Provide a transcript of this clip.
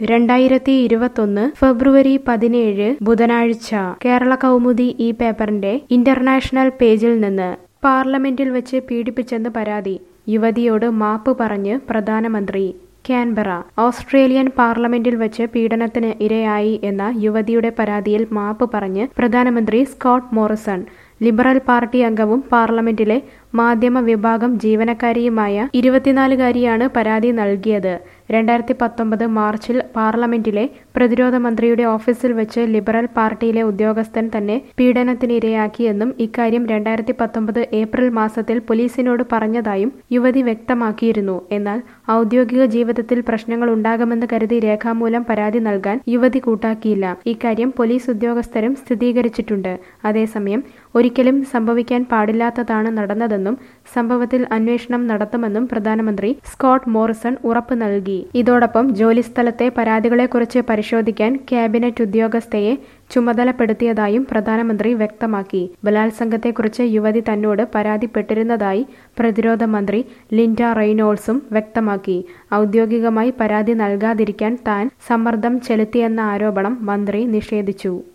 രണ്ടായിരത്തി ഇരുപത്തൊന്ന് ഫെബ്രുവരി പതിനേഴ് ബുധനാഴ്ച കേരള കൗമുദി ഈ പേപ്പറിന്റെ ഇന്റർനാഷണൽ പേജിൽ നിന്ന് പാർലമെന്റിൽ വെച്ച് പീഡിപ്പിച്ചെന്ന് പരാതി യുവതിയോട് മാപ്പ് പറഞ്ഞ് പ്രധാനമന്ത്രി കാൻബറ ഓസ്ട്രേലിയൻ പാർലമെന്റിൽ വെച്ച് പീഡനത്തിന് ഇരയായി എന്ന യുവതിയുടെ പരാതിയിൽ മാപ്പ് പറഞ്ഞ് പ്രധാനമന്ത്രി സ്കോട്ട് മോറിസൺ ലിബറൽ പാർട്ടി അംഗവും പാർലമെന്റിലെ മാധ്യമ വിഭാഗം ജീവനക്കാരിയുമായ ഇരുപത്തിനാലുകാരിയാണ് പരാതി നൽകിയത് രണ്ടായിരത്തി പത്തൊമ്പത് മാർച്ചിൽ പാർലമെന്റിലെ പ്രതിരോധ മന്ത്രിയുടെ ഓഫീസിൽ വെച്ച് ലിബറൽ പാർട്ടിയിലെ ഉദ്യോഗസ്ഥൻ തന്നെ പീഡനത്തിനിരയാക്കിയെന്നും ഇക്കാര്യം രണ്ടായിരത്തി പത്തൊമ്പത് ഏപ്രിൽ മാസത്തിൽ പോലീസിനോട് പറഞ്ഞതായും യുവതി വ്യക്തമാക്കിയിരുന്നു എന്നാൽ ഔദ്യോഗിക ജീവിതത്തിൽ പ്രശ്നങ്ങൾ ഉണ്ടാകുമെന്ന് കരുതി രേഖാമൂലം പരാതി നൽകാൻ യുവതി കൂട്ടാക്കിയില്ല ഇക്കാര്യം പോലീസ് ഉദ്യോഗസ്ഥരും സ്ഥിരീകരിച്ചിട്ടുണ്ട് അതേസമയം ഒരിക്കലും സംഭവിക്കാൻ പാടില്ലാത്തതാണ് നടന്നതെന്നും സംഭവത്തിൽ അന്വേഷണം നടത്തുമെന്നും പ്രധാനമന്ത്രി സ്കോട്ട് മോറിസൺ ഉറപ്പ് നൽകി ഇതോടൊപ്പം ജോലിസ്ഥലത്തെ പരാതികളെക്കുറിച്ച് പരിശോധിക്കാൻ ക്യാബിനറ്റ് ഉദ്യോഗസ്ഥയെ ചുമതലപ്പെടുത്തിയതായും പ്രധാനമന്ത്രി വ്യക്തമാക്കി ബലാത്സംഗത്തെക്കുറിച്ച് യുവതി തന്നോട് പരാതിപ്പെട്ടിരുന്നതായി പ്രതിരോധ മന്ത്രി ലിൻഡ റെയ്നോൾസും വ്യക്തമാക്കി ഔദ്യോഗികമായി പരാതി നൽകാതിരിക്കാൻ താൻ സമ്മർദ്ദം ചെലുത്തിയെന്ന ആരോപണം മന്ത്രി നിഷേധിച്ചു